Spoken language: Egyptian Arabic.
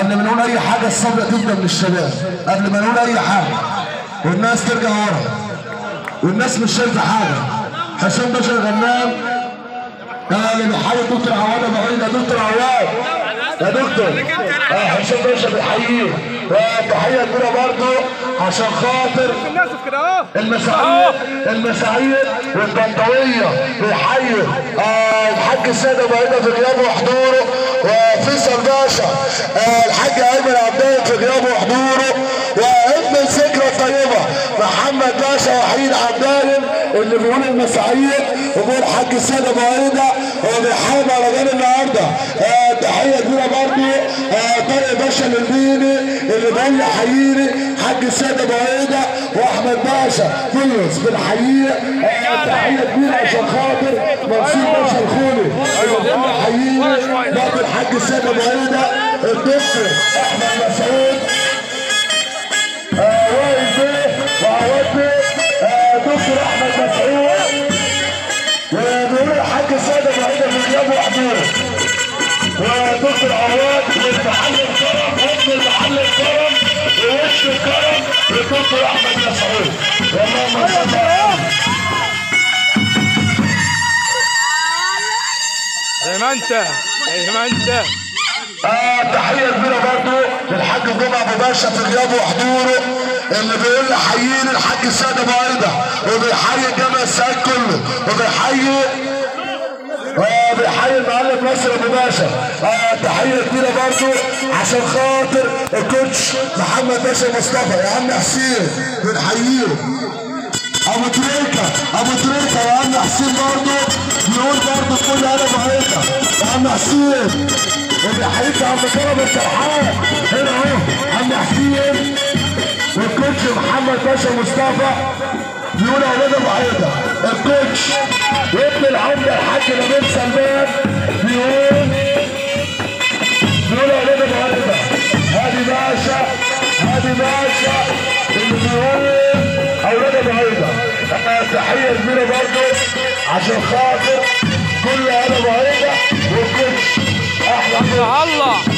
قبل ما نقول اي حاجه الصبر تبدا من الشباب قبل ما نقول اي حاجه والناس ترجع ورا والناس مش شايفه حاجه حسام باشا الغنام قال اللي بيحاول دكتور عواد ابو عيد يا دكتور عواد يا دكتور اه حسام باشا بيحييه وتحيه كبيره برضه عشان خاطر الناس في كده اهو المساعيد المساعيد والبنطوية بيحيوا آه الحاج السيد ابو عيدة في غيابه وحضوره وفيصل باشا آه الحاج ايمن عبدان في غيابه وحضوره وابن الذكرى الطيبة محمد باشا وحيد عبدان اللي بيقول المساعيد وبيقول الحاج السيد ابو عيدة هو بيحارب على جانب النهارده آه تحية كبيرة برضه آه طارق باشا البيني اللي بيقول يحييني حاج السيد ابو عيدة واحمد باشا فلوس بنحييه آه، تحيه كبيره عشان خاطر منصور باشا الخولي بنحييه برضه الحاج السيد ابو عيدة الدكتور احمد مسعود آه، واقف بيه وعواد بيه آه، دكتور احمد مسعود وبيقول الحاج السيد ابو عيدة في غيابه وحضوره ودكتور عواد والمحل الكرم وابن المحل الكرم ووش الكرم للدكتور احمد مسعود اللهم صل على زي ما انت زي ما انت اه تحيه كبيره برضه للحاج جمعه ابو باشا في غيابه وحضوره اللي بيقول لي حييني الحاج السيد ابو عيده وبيحيي الجامع السعيد كله وبيحيي وبيحيي المعلم ناصر ابو باشا آه تحيه كبيره برضه عشان خاطر الكوتش محمد باشا مصطفى يا عم حسين بنحييه ابو تريكه ابو تريكه يا عم حسين برضه بيقول برضه كل انا بعيدة يا عم حسين وبيحييك يا عم كرم السرحان هنا اهو عم حسين والكوتش محمد باشا مصطفى بيقول يا ولاد ابو عيدة الكوتش وابن العمده الحاج نبيل سلمان بيقول بيقول يا ولاد ابو عيدة هادي باشا هادي باشا اللي بيقول اولاد ابو عيدة آه، تحيه كبيره برضه عشان خاطر كل انا ابو عيدة والكوتش احلى الله